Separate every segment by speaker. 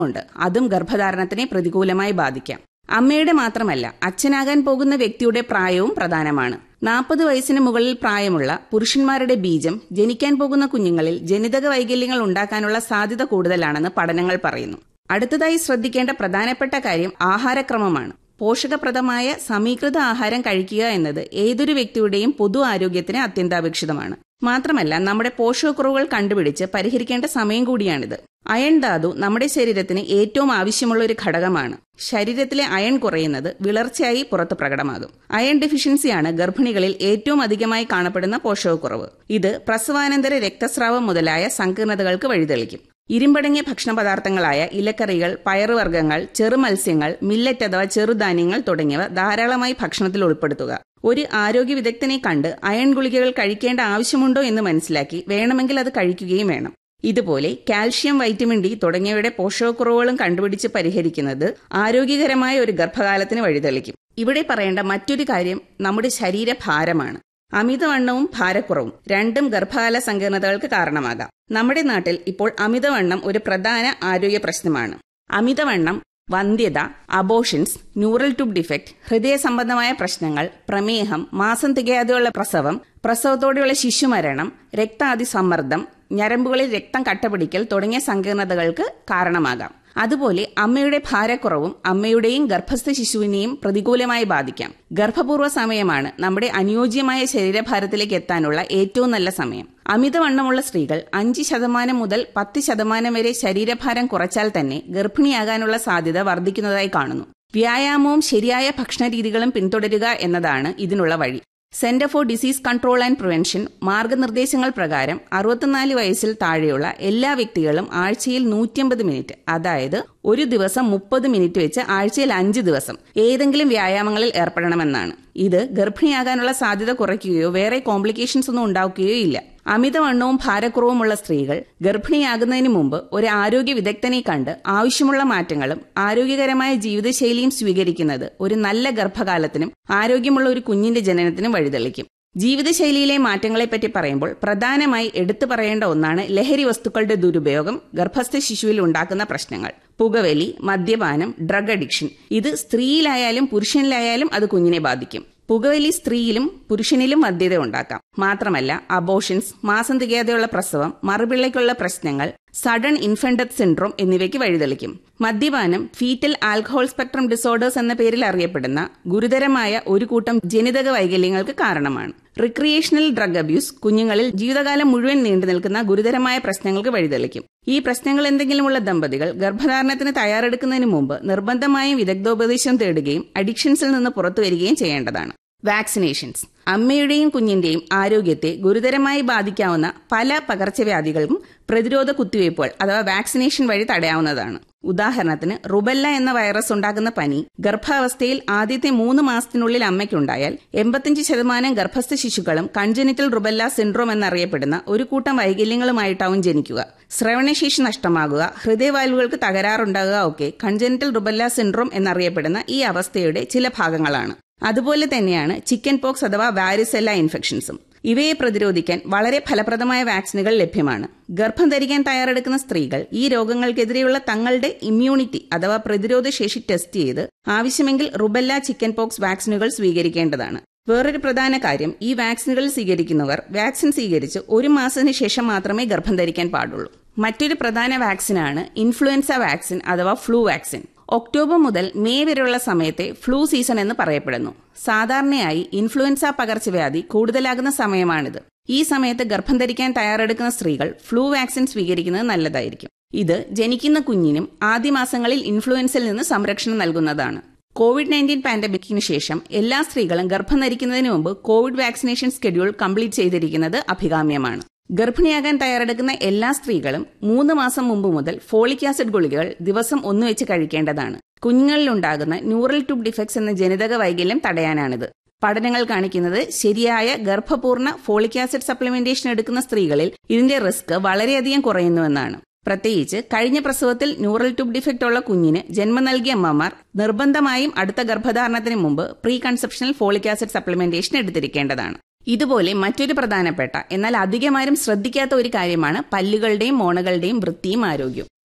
Speaker 1: ഉണ്ട് അതും ഗർഭധാരണത്തിനെ പ്രതികൂലമായി ബാധിക്കാം അമ്മയുടെ മാത്രമല്ല അച്ഛനാകാൻ പോകുന്ന വ്യക്തിയുടെ പ്രായവും പ്രധാനമാണ് നാൽപ്പത് വയസ്സിന് മുകളിൽ പ്രായമുള്ള പുരുഷന്മാരുടെ ബീജം ജനിക്കാൻ പോകുന്ന കുഞ്ഞുങ്ങളിൽ ജനിതക വൈകല്യങ്ങൾ ഉണ്ടാക്കാനുള്ള സാധ്യത കൂടുതലാണെന്ന് പഠനങ്ങൾ പറയുന്നു അടുത്തതായി ശ്രദ്ധിക്കേണ്ട പ്രധാനപ്പെട്ട കാര്യം ആഹാരക്രമമാണ് പോഷകപ്രദമായ സമീകൃത ആഹാരം കഴിക്കുക എന്നത് ഏതൊരു വ്യക്തിയുടെയും പൊതു ആരോഗ്യത്തിന് അത്യന്താപേക്ഷിതമാണ് മാത്രമല്ല നമ്മുടെ പോഷകക്കുറവുകൾ കണ്ടുപിടിച്ച് പരിഹരിക്കേണ്ട സമയം കൂടിയാണിത് അയൺ ധാതു നമ്മുടെ ശരീരത്തിന് ഏറ്റവും ആവശ്യമുള്ള ഒരു ഘടകമാണ് ശരീരത്തിലെ അയൺ കുറയുന്നത് വിളർച്ചയായി പുറത്ത് പ്രകടമാകും അയൺ ഡെഫിഷ്യൻസിയാണ് ഗർഭിണികളിൽ ഏറ്റവും അധികമായി കാണപ്പെടുന്ന പോഷകക്കുറവ് ഇത് പ്രസവാനന്തര രക്തസ്രാവം മുതലായ സങ്കീർണതകൾക്ക് വഴിതെളിക്കും ഇരുമ്പടങ്ങിയ ഭക്ഷണ പദാർത്ഥങ്ങളായ ഇലക്കറികൾ പയറുവർഗ്ഗങ്ങൾ ചെറുമത്സ്യങ്ങൾ മില്ലറ്റ് അഥവാ ചെറുധാന്യങ്ങൾ തുടങ്ങിയവ ധാരാളമായി ഭക്ഷണത്തിൽ ഉൾപ്പെടുത്തുക ഒരു ആരോഗ്യ വിദഗ്ധനെ കണ്ട് അയൺ ഗുളികകൾ കഴിക്കേണ്ട ആവശ്യമുണ്ടോ എന്ന് മനസ്സിലാക്കി വേണമെങ്കിൽ അത് കഴിക്കുകയും വേണം ഇതുപോലെ കാൽഷ്യം വൈറ്റമിൻ ഡി തുടങ്ങിയവയുടെ പോഷകക്കുറവുകളും കണ്ടുപിടിച്ച് പരിഹരിക്കുന്നത് ആരോഗ്യകരമായ ഒരു ഗർഭകാലത്തിന് വഴിതെളിക്കും ഇവിടെ പറയേണ്ട മറ്റൊരു കാര്യം നമ്മുടെ ശരീരഭാരമാണ് അമിതവണ്ണവും ഭാരക്കുറവും രണ്ടും ഗർഭകാല സങ്കീർണതകൾക്ക് കാരണമാകാം നമ്മുടെ നാട്ടിൽ ഇപ്പോൾ അമിതവണ്ണം ഒരു പ്രധാന ആരോഗ്യ പ്രശ്നമാണ് അമിതവണ്ണം വന്ധ്യത അബോഷൻസ് ന്യൂറൽ ട്യൂബ് ഡിഫക്ട് ഹൃദയ സംബന്ധമായ പ്രശ്നങ്ങൾ പ്രമേഹം മാസം തികയാതെയുള്ള പ്രസവം പ്രസവത്തോടെയുള്ള ശിശുമരണം രക്താതിസമ്മർദ്ദം ഞരമ്പുകളിൽ രക്തം കട്ടപിടിക്കൽ തുടങ്ങിയ സങ്കീർണതകൾക്ക് കാരണമാകാം അതുപോലെ അമ്മയുടെ ഭാരക്കുറവും അമ്മയുടെയും ഗർഭസ്ഥ ശിശുവിനെയും പ്രതികൂലമായി ബാധിക്കാം ഗർഭപൂർവ്വ സമയമാണ് നമ്മുടെ അനുയോജ്യമായ ശരീരഭാരത്തിലേക്ക് എത്താനുള്ള ഏറ്റവും നല്ല സമയം അമിതവണ്ണമുള്ള സ്ത്രീകൾ അഞ്ച് ശതമാനം മുതൽ പത്ത് ശതമാനം വരെ ശരീരഭാരം കുറച്ചാൽ തന്നെ ഗർഭിണിയാകാനുള്ള സാധ്യത വർദ്ധിക്കുന്നതായി കാണുന്നു വ്യായാമവും ശരിയായ ഭക്ഷണ രീതികളും പിന്തുടരുക എന്നതാണ് ഇതിനുള്ള വഴി centre for disease control and prevention മാർഗനിർദ്ദേശങ്ങൾ പ്രകാരം അറുപത്തിനാല് വയസ്സിൽ താഴെയുള്ള എല്ലാ വ്യക്തികളും ആഴ്ചയിൽ നൂറ്റിയമ്പത് മിനിറ്റ് അതായത് ഒരു ദിവസം മുപ്പത് മിനിറ്റ് വെച്ച് ആഴ്ചയിൽ അഞ്ച് ദിവസം ഏതെങ്കിലും വ്യായാമങ്ങളിൽ ഏർപ്പെടണമെന്നാണ് ഇത് ഗർഭിണിയാകാനുള്ള സാധ്യത കുറയ്ക്കുകയോ വേറെ കോംപ്ലിക്കേഷൻസ് ഒന്നും ഉണ്ടാക്കുകയോ ഇല്ല അമിതവണ്ണവും ഭാരക്കുറവുമുള്ള സ്ത്രീകൾ ഗർഭിണിയാകുന്നതിന് മുമ്പ് ഒരു ആരോഗ്യ വിദഗ്ധനെ കണ്ട് ആവശ്യമുള്ള മാറ്റങ്ങളും ആരോഗ്യകരമായ ജീവിതശൈലിയും സ്വീകരിക്കുന്നത് ഒരു നല്ല ഗർഭകാലത്തിനും ആരോഗ്യമുള്ള ഒരു കുഞ്ഞിന്റെ ജനനത്തിനും വഴിതെളിക്കും ജീവിതശൈലിയിലെ മാറ്റങ്ങളെപ്പറ്റി പറയുമ്പോൾ പ്രധാനമായി എടുത്തു പറയേണ്ട ഒന്നാണ് ലഹരി വസ്തുക്കളുടെ ദുരുപയോഗം ഗർഭസ്ഥ ശിശുവിൽ ഉണ്ടാക്കുന്ന പ്രശ്നങ്ങൾ പുകവലി മദ്യപാനം ഡ്രഗ് അഡിക്ഷൻ ഇത് സ്ത്രീയിലായാലും പുരുഷനിലായാലും അത് കുഞ്ഞിനെ ബാധിക്കും പുകവലി സ്ത്രീയിലും പുരുഷനിലും മദ്യത ഉണ്ടാക്കാം മാത്രമല്ല അബോഷൻസ് മാസം തികയാതെയുള്ള പ്രസവം മറുപിള്ളയ്ക്കുള്ള പ്രശ്നങ്ങൾ സഡൻ ഇൻഫന്റ് സിൻഡ്രോം എന്നിവയ്ക്ക് വഴിതെളിക്കും മദ്യപാനം ഫീറ്റൽ ആൽക്കഹോൾ സ്പെക്ട്രം ഡിസോർഡേഴ്സ് എന്ന പേരിൽ അറിയപ്പെടുന്ന ഗുരുതരമായ ഒരു കൂട്ടം ജനിതക വൈകല്യങ്ങൾക്ക് കാരണമാണ് റിക്രിയേഷണൽ ഡ്രഗ് അബ്യൂസ് കുഞ്ഞുങ്ങളിൽ ജീവിതകാലം മുഴുവൻ നീണ്ടു നിൽക്കുന്ന ഗുരുതരമായ പ്രശ്നങ്ങൾക്ക് വഴിതെളിക്കും ഈ പ്രശ്നങ്ങൾ എന്തെങ്കിലുമുള്ള ദമ്പതികൾ ഗർഭധാരണത്തിന് തയ്യാറെടുക്കുന്നതിന് മുമ്പ് നിർബന്ധമായും വിദഗ്ധോപദേശം തേടുകയും അഡിക്ഷൻസിൽ നിന്ന് പുറത്തു വരികയും ചെയ്യേണ്ടതാണ് വാക്സിനേഷൻസ് അമ്മയുടെയും കുഞ്ഞിന്റെയും ആരോഗ്യത്തെ ഗുരുതരമായി ബാധിക്കാവുന്ന പല പകർച്ചവ്യാധികൾക്കും പ്രതിരോധ കുത്തിവയ്പ്പുകൾ അഥവാ വാക്സിനേഷൻ വഴി തടയാവുന്നതാണ് ഉദാഹരണത്തിന് റുബല്ല എന്ന വൈറസ് ഉണ്ടാകുന്ന പനി ഗർഭാവസ്ഥയിൽ ആദ്യത്തെ മൂന്ന് മാസത്തിനുള്ളിൽ അമ്മയ്ക്കുണ്ടായാൽ എൺപത്തിയഞ്ച് ശതമാനം ഗർഭസ്ഥ ശിശുക്കളും കൺജനിറ്റൽ റുബല്ല സിൻഡ്രോം എന്നറിയപ്പെടുന്ന ഒരു കൂട്ടം വൈകല്യങ്ങളുമായിട്ടാവും ജനിക്കുക ശ്രവണശേഷി നഷ്ടമാകുക ഹൃദയവാൽവുകൾക്ക് തകരാറുണ്ടാകുക ഒക്കെ കൺജനിറ്റൽ റുബല്ല സിൻഡ്രോം എന്നറിയപ്പെടുന്ന ഈ അവസ്ഥയുടെ ചില ഭാഗങ്ങളാണ് അതുപോലെ തന്നെയാണ് ചിക്കൻ പോക്സ് അഥവാ വാരിസെല്ല ഇൻഫെക്ഷൻസും ഇവയെ പ്രതിരോധിക്കാൻ വളരെ ഫലപ്രദമായ വാക്സിനുകൾ ലഭ്യമാണ് ഗർഭം ധരിക്കാൻ തയ്യാറെടുക്കുന്ന സ്ത്രീകൾ ഈ രോഗങ്ങൾക്കെതിരെയുള്ള തങ്ങളുടെ ഇമ്മ്യൂണിറ്റി അഥവാ പ്രതിരോധ ശേഷി ടെസ്റ്റ് ചെയ്ത് ആവശ്യമെങ്കിൽ റുബല്ല ചിക്കൻ പോക്സ് വാക്സിനുകൾ സ്വീകരിക്കേണ്ടതാണ് വേറൊരു പ്രധാന കാര്യം ഈ വാക്സിനുകൾ സ്വീകരിക്കുന്നവർ വാക്സിൻ സ്വീകരിച്ച് ഒരു മാസത്തിന് ശേഷം മാത്രമേ ഗർഭം ധരിക്കാൻ പാടുള്ളൂ മറ്റൊരു പ്രധാന വാക്സിനാണ് ഇൻഫ്ലുവൻസ വാക്സിൻ അഥവാ ഫ്ലൂ വാക്സിൻ ഒക്ടോബർ മുതൽ മെയ് വരെയുള്ള സമയത്തെ ഫ്ലൂ സീസൺ എന്ന് പറയപ്പെടുന്നു സാധാരണയായി ഇൻഫ്ലുവൻസ പകർച്ചവ്യാധി കൂടുതലാകുന്ന സമയമാണിത് ഈ സമയത്ത് ഗർഭം ധരിക്കാൻ തയ്യാറെടുക്കുന്ന സ്ത്രീകൾ ഫ്ലൂ വാക്സിൻ സ്വീകരിക്കുന്നത് നല്ലതായിരിക്കും ഇത് ജനിക്കുന്ന കുഞ്ഞിനും ആദ്യ മാസങ്ങളിൽ ഇൻഫ്ലുവൻസിൽ നിന്ന് സംരക്ഷണം നൽകുന്നതാണ് കോവിഡ് നയൻറ്റീൻ പാൻഡമിക്കിന് ശേഷം എല്ലാ സ്ത്രീകളും ഗർഭം ധരിക്കുന്നതിന് മുമ്പ് കോവിഡ് വാക്സിനേഷൻ ഷെഡ്യൂൾ കംപ്ലീറ്റ് ചെയ്തിരിക്കുന്നത് അഭികാമ്യമാണ് ഗർഭിണിയാകാൻ തയ്യാറെടുക്കുന്ന എല്ലാ സ്ത്രീകളും മൂന്ന് മാസം മുമ്പ് മുതൽ ഫോളിക് ആസിഡ് ഗുളികകൾ ദിവസം ഒന്ന് വെച്ച് കഴിക്കേണ്ടതാണ് കുഞ്ഞുങ്ങളിലുണ്ടാകുന്ന ന്യൂറൽ ട്യൂബ് ഡിഫക്ട്സ് എന്ന ജനിതക വൈകല്യം തടയാനാണിത് പഠനങ്ങൾ കാണിക്കുന്നത് ശരിയായ ഗർഭപൂർണ്ണ ഫോളിക് ആസിഡ് സപ്ലിമെന്റേഷൻ എടുക്കുന്ന സ്ത്രീകളിൽ ഇതിന്റെ റിസ്ക് വളരെയധികം കുറയുന്നുവെന്നാണ് പ്രത്യേകിച്ച് കഴിഞ്ഞ പ്രസവത്തിൽ ന്യൂറൽ ട്യൂബ് ഡിഫക്റ്റ് ഉള്ള കുഞ്ഞിന് ജന്മം നൽകിയ അമ്മമാർ നിർബന്ധമായും അടുത്ത ഗർഭധാരണത്തിന് മുമ്പ് pre conceptional folic acid supplementation എടുത്തിരിക്കേണ്ടതാണ് ഇതുപോലെ മറ്റൊരു പ്രധാനപ്പെട്ട എന്നാൽ അധികമാരും ശ്രദ്ധിക്കാത്ത ഒരു കാര്യമാണ് പല്ലുകളുടെയും മോണകളുടെയും വൃത്തിയും ആരോഗ്യവും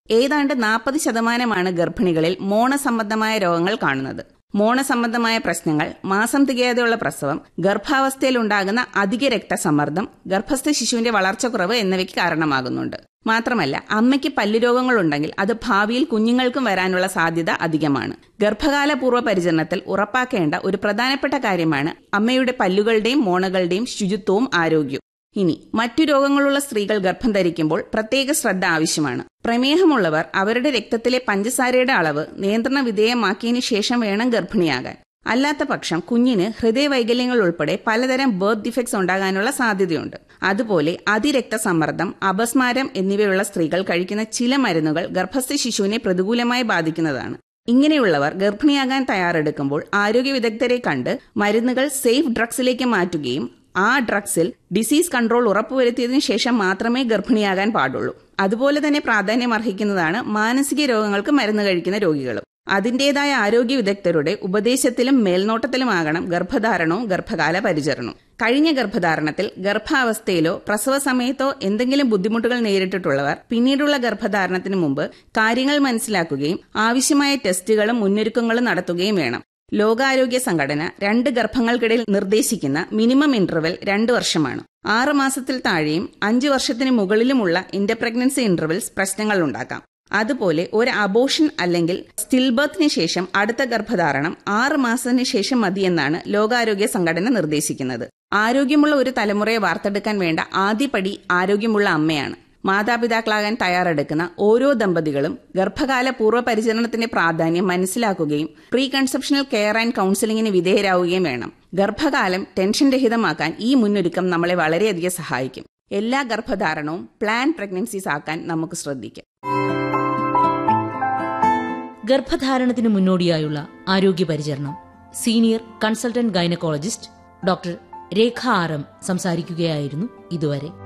Speaker 1: ഏതാണ്ട് നാൽപ്പത് ശതമാനമാണ് ഗർഭിണികളിൽ മോണസംബന്ധമായ രോഗങ്ങൾ കാണുന്നത് മോണസംബന്ധമായ പ്രശ്നങ്ങൾ മാസം തികയാതെയുള്ള പ്രസവം ഗർഭാവസ്ഥയിൽ ഉണ്ടാകുന്ന അധിക രക്തസമ്മർദ്ദം ഗർഭസ്ഥ ശിശുവിന്റെ വളർച്ചക്കുറവ് എന്നിവയ്ക്ക് കാരണമാകുന്നുണ്ട് മാത്രമല്ല അമ്മയ്ക്ക് പല്ലുരോഗങ്ങളുണ്ടെങ്കിൽ അത് ഭാവിയിൽ കുഞ്ഞുങ്ങൾക്കും വരാനുള്ള സാധ്യത അധികമാണ് ഗർഭകാല പൂർവ്വ പരിചരണത്തിൽ ഉറപ്പാക്കേണ്ട ഒരു പ്രധാനപ്പെട്ട കാര്യമാണ് അമ്മയുടെ പല്ലുകളുടെയും മോണകളുടെയും ശുചിത്വവും ആരോഗ്യവും ഇനി മറ്റു രോഗങ്ങളുള്ള സ്ത്രീകൾ ഗർഭം ധരിക്കുമ്പോൾ പ്രത്യേക ശ്രദ്ധ ആവശ്യമാണ് പ്രമേഹമുള്ളവർ അവരുടെ രക്തത്തിലെ പഞ്ചസാരയുടെ അളവ് നിയന്ത്രണ വിധേയമാക്കിയതിനു ശേഷം വേണം ഗർഭിണിയാകാൻ അല്ലാത്ത പക്ഷം കുഞ്ഞിന് ഹൃദയവൈകല്യങ്ങൾ ഉൾപ്പെടെ പലതരം ബർത്ത് ഡിഫക്ട്സ് ഉണ്ടാകാനുള്ള സാധ്യതയുണ്ട് അതുപോലെ അതിരക്തസമ്മർദ്ദം അപസ്മാരം എന്നിവയുള്ള സ്ത്രീകൾ കഴിക്കുന്ന ചില മരുന്നുകൾ ഗർഭസ്ഥ ശിശുവിനെ പ്രതികൂലമായി ബാധിക്കുന്നതാണ് ഇങ്ങനെയുള്ളവർ ഗർഭിണിയാകാൻ തയ്യാറെടുക്കുമ്പോൾ ആരോഗ്യ വിദഗ്ധരെ കണ്ട് മരുന്നുകൾ സേഫ് ഡ്രഗ്സിലേക്ക് മാറ്റുകയും ആ ഡ്രഗ്സിൽ ഡിസീസ് കൺട്രോൾ ഉറപ്പുവരുത്തിയതിനു ശേഷം മാത്രമേ ഗർഭിണിയാകാൻ പാടുള്ളൂ അതുപോലെ തന്നെ പ്രാധാന്യം അർഹിക്കുന്നതാണ് മാനസിക രോഗങ്ങൾക്ക് മരുന്ന് കഴിക്കുന്ന രോഗികളും അതിന്റേതായ ആരോഗ്യ വിദഗ്ധരുടെ ഉപദേശത്തിലും മേൽനോട്ടത്തിലുമാകണം ഗർഭധാരണവും ഗർഭകാല പരിചരണവും കഴിഞ്ഞ ഗർഭധാരണത്തിൽ ഗർഭാവസ്ഥയിലോ പ്രസവ സമയത്തോ എന്തെങ്കിലും ബുദ്ധിമുട്ടുകൾ നേരിട്ടിട്ടുള്ളവർ പിന്നീടുള്ള ഗർഭധാരണത്തിന് മുമ്പ് കാര്യങ്ങൾ മനസ്സിലാക്കുകയും ആവശ്യമായ ടെസ്റ്റുകളും മുന്നൊരുക്കങ്ങളും നടത്തുകയും വേണം ലോകാരോഗ്യ സംഘടന രണ്ട് ഗർഭങ്ങൾക്കിടയിൽ നിർദ്ദേശിക്കുന്ന മിനിമം ഇന്റർവെൽ രണ്ട് വർഷമാണ് ആറ് മാസത്തിൽ താഴെയും അഞ്ച് വർഷത്തിന് മുകളിലുമുള്ള ഇന്റർപ്രഗ്നൻസി ഇന്റർവെൽസ് പ്രശ്നങ്ങൾ ഉണ്ടാക്കാം അതുപോലെ ഒരു അബോഷൻ അല്ലെങ്കിൽ സ്റ്റിൽ ബർത്തിന് ശേഷം അടുത്ത ഗർഭധാരണം ആറ് മാസത്തിന് ശേഷം മതിയെന്നാണ് ലോകാരോഗ്യ സംഘടന നിർദ്ദേശിക്കുന്നത് ആരോഗ്യമുള്ള ഒരു തലമുറയെ വാർത്തെടുക്കാൻ വേണ്ട ആദ്യപടി ആരോഗ്യമുള്ള അമ്മയാണ് മാതാപിതാക്കളാകാൻ തയ്യാറെടുക്കുന്ന ഓരോ ദമ്പതികളും ഗർഭകാല പൂർവ്വ പരിചരണത്തിന്റെ പ്രാധാന്യം മനസ്സിലാക്കുകയും പ്രീ കൺസെപ്ഷണൽ കെയർ ആൻഡ് കൌൺസിലിംഗിന് വിധേയരാവുകയും വേണം ഗർഭകാലം ടെൻഷൻ രഹിതമാക്കാൻ ഈ മുന്നൊരുക്കം നമ്മളെ വളരെയധികം സഹായിക്കും എല്ലാ ഗർഭധാരണവും പ്ലാൻ പ്രഗ്നൻസീസ് ആക്കാൻ നമുക്ക് ശ്രദ്ധിക്കാം
Speaker 2: ഗർഭധാരണത്തിന് മുന്നോടിയായുള്ള ആരോഗ്യ പരിചരണം senior consultant gynaecologist doctor Rekha R M സംസാരിക്കുകയായിരുന്നു ഇതുവരെ